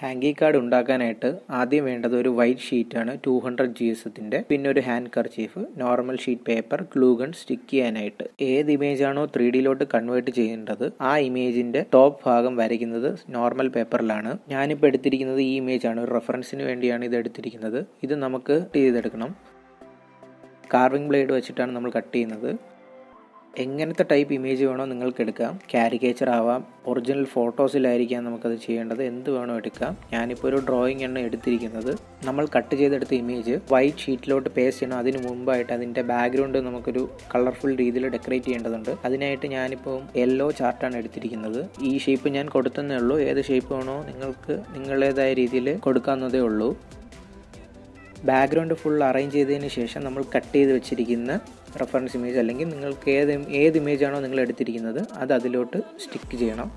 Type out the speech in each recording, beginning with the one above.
ഹാങ്കി card ഉണ്ടാക്കാനായിട്ട് ആദ്യം വേണ്ടത് ഒരു വൈറ്റ് ഷീറ്റാണ് ടു ഹൺഡ്രഡ് ജി എസ് എത്തിന്റെ പിന്നെ ഒരു handkerchief normal sheet paper glue gun stick ചെയ്യാനായിട്ട് ഏത് ഇമേജ് ആണോ ത്രീ ഡിയിലോട്ട് കൺവേർട്ട് ചെയ്യേണ്ടത് ആ ഇമേജിന്റെ ടോപ്പ് ഭാഗം വരയ്ക്കുന്നത് നോർമൽ പേപ്പറിലാണ് ഞാനിപ്പോൾ എടുത്തിരിക്കുന്നത് ഈ ഇമേജ് ആണ് ഒരു റെഫറൻസിന് വേണ്ടിയാണ് ഇത് എടുത്തിരിക്കുന്നത് ഇത് നമുക്ക് കട്ട് ചെയ്തെടുക്കണം കാർവിംഗ് ബ്ലേഡ് വെച്ചിട്ടാണ് നമ്മൾ കട്ട് ചെയ്യുന്നത് എങ്ങനത്തെ ടൈപ്പ് ഇമേജ് വേണോ നിങ്ങൾക്ക് എടുക്കാം കാരിക്കേച്ചർ ആവാം ഒറിജിനൽ ഫോട്ടോസിലായിരിക്കാം നമുക്കത് ചെയ്യേണ്ടത് എന്ത് വേണോ എടുക്കാം ഞാനിപ്പോൾ ഒരു ഡ്രോയിങ് ആണ് എടുത്തിരിക്കുന്നത് നമ്മൾ കട്ട് ചെയ്തെടുത്ത ഇമേജ് വൈറ്റ് ഷീറ്റിലോട്ട് പേസ്റ്റ് ചെയ്യണം അതിന് മുമ്പായിട്ട് അതിൻ്റെ ബാക്ക്ഗ്രൗണ്ട് നമുക്കൊരു കളർഫുൾ രീതിയിൽ ഡെക്കറേറ്റ് ചെയ്യേണ്ടതുണ്ട് അതിനായിട്ട് ഞാനിപ്പോൾ യെല്ലോ ചാർട്ടാണ് എടുത്തിരിക്കുന്നത് ഈ ഷേപ്പ് ഞാൻ കൊടുത്തതേ ഉള്ളൂ ഏത് ഷേപ്പ് വേണോ നിങ്ങൾക്ക് നിങ്ങളുടേതായ രീതിയിൽ കൊടുക്കാവുന്നതേ ഉള്ളൂ ബാക്ക്ഗ്രൗണ്ട് ഫുൾ അറേഞ്ച് ചെയ്തതിന് ശേഷം നമ്മൾ കട്ട് ചെയ്ത് വെച്ചിരിക്കുന്ന റെഫറൻസ് ഇമേജ് അല്ലെങ്കിൽ നിങ്ങൾക്ക് ഏത് ഏത് ഇമേജ് ആണോ നിങ്ങൾ എടുത്തിരിക്കുന്നത് അത് അതിലോട്ട് സ്റ്റിക്ക് ചെയ്യണം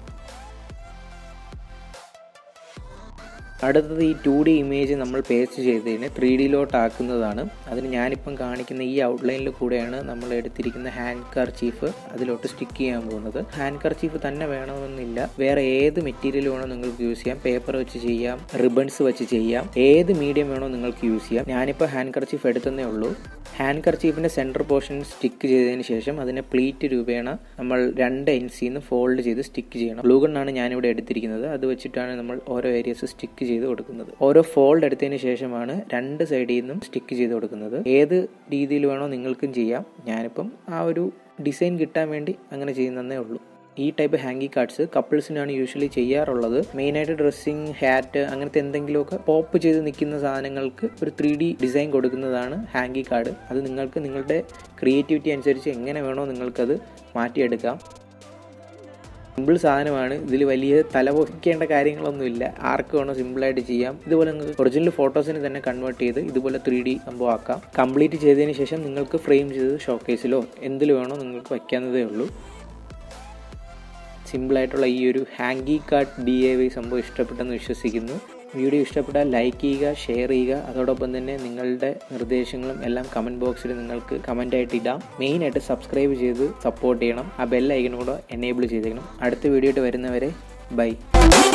അടുത്തത് ഈ ടു ഡി ഇമേജ് നമ്മൾ പേസ്റ്റ് ചെയ്തതിന് ത്രീ ഡിയിലോട്ട് ആക്കുന്നതാണ് അതിന് ഞാനിപ്പം കാണിക്കുന്ന ഈ ഔട്ട്ലൈനിൽ കൂടെയാണ് നമ്മൾ എടുത്തിരിക്കുന്ന ഹാൻഡ് കർച്ചീഫ് അതിലോട്ട് സ്റ്റിക്ക് ചെയ്യാൻ പോകുന്നത് ഹാൻഡ് കർച്ചീഫ് തന്നെ വേണമെന്നില്ല വേറെ ഏത് മെറ്റീരിയൽ വേണോ നിങ്ങൾക്ക് യൂസ് ചെയ്യാം പേപ്പർ വെച്ച് ചെയ്യാം റിബൺസ് വെച്ച് ചെയ്യാം ഏത് മീഡിയം വേണോ നിങ്ങൾക്ക് യൂസ് ചെയ്യാം ഞാനിപ്പോൾ ഹാൻഡ് കർച്ചീഫ് എടുത്തതേ ഉള്ളൂ ഹാൻഡ് കർച്ചീഫിൻ്റെ സെൻറ്റർ പോർഷൻ സ്റ്റിക്ക് ചെയ്തതിന് ശേഷം അതിനെ പ്ലീറ്റ് രൂപേണ നമ്മൾ രണ്ട് എൻസിൽ നിന്ന് ഫോൾഡ് ചെയ്ത് സ്റ്റിക്ക് ചെയ്യണം ബ്ലൂഗണ്ണാണ് ഞാനിവിടെ എടുത്തിരിക്കുന്നത് അത് വെച്ചിട്ടാണ് നമ്മൾ ഓരോ ഏരിയസ് സ്റ്റിക്ക് ചെയ്ത് കൊടുക്കുന്നത് ഓരോ ഫോൾഡ് എടുത്തതിന് ശേഷമാണ് രണ്ട് സൈഡിൽ നിന്നും സ്റ്റിക്ക് ചെയ്ത് കൊടുക്കുന്നത് ഏത് രീതിയിൽ വേണോ നിങ്ങൾക്കും ചെയ്യാം ഞാനിപ്പം ആ ഒരു ഡിസൈൻ കിട്ടാൻ വേണ്ടി അങ്ങനെ ചെയ്യുന്നതേ ഉള്ളൂ ഈ ടൈപ്പ് ഹാങ്കി കാർഡ്സ് കപ്പിൾസിനാണ് യൂഷ്വലി ചെയ്യാറുള്ളത് മെയിനായിട്ട് ഡ്രസ്സിങ് ഹാറ്റ് അങ്ങനത്തെ എന്തെങ്കിലുമൊക്കെ പോപ്പ് ചെയ്ത് നിൽക്കുന്ന സാധനങ്ങൾക്ക് ഒരു ത്രീ ഡി ഡിസൈൻ കൊടുക്കുന്നതാണ് ഹാങ്കി കാർഡ് അത് നിങ്ങൾക്ക് നിങ്ങളുടെ ക്രിയേറ്റിവിറ്റി അനുസരിച്ച് എങ്ങനെ വേണോ നിങ്ങൾക്കത് മാറ്റിയെടുക്കാം സിമ്പിൾ സാധനമാണ് ഇതിൽ വലിയ തലപൊക്കേണ്ട കാര്യങ്ങളൊന്നുമില്ല ആർക്ക് വേണോ സിമ്പിളായിട്ട് ചെയ്യാം ഇതുപോലെ നിങ്ങൾക്ക് ഒറിജിനൽ ഫോട്ടോസിന് തന്നെ കൺവേർട്ട് ചെയ്ത് ഇതുപോലെ ത്രീ ഡി സംഭവം ആക്കാം കംപ്ലീറ്റ് ചെയ്തതിന് ശേഷം നിങ്ങൾക്ക് ഫ്രെയിം ചെയ്ത് ഷോക്കേസിലോ എന്തിൽ വേണോ നിങ്ങൾക്ക് വയ്ക്കാവുന്നതേ ഉള്ളൂ സിമ്പിളായിട്ടുള്ള ഈ ഒരു hanky card D A Y സംഭവം ഇഷ്ടപ്പെട്ടെന്ന് വിശ്വസിക്കുന്നു വീഡിയോ ഇഷ്ടപ്പെട്ടാൽ ലൈക്ക് ചെയ്യുക ഷെയർ ചെയ്യുക അതോടൊപ്പം തന്നെ നിങ്ങളുടെ നിർദ്ദേശങ്ങളും എല്ലാം കമൻറ്റ് ബോക്സിൽ നിങ്ങൾക്ക് കമൻ്റായിട്ട് ഇടാം മെയിനായിട്ട് സബ്സ്ക്രൈബ് ചെയ്ത് സപ്പോർട്ട് ചെയ്യണം ആ ബെൽ ഐക്കൺ കൂടെ എനേബിൾ ചെയ്തേക്കണം അടുത്ത വീഡിയോ ആയിട്ട് വരുന്നവരെ ബൈ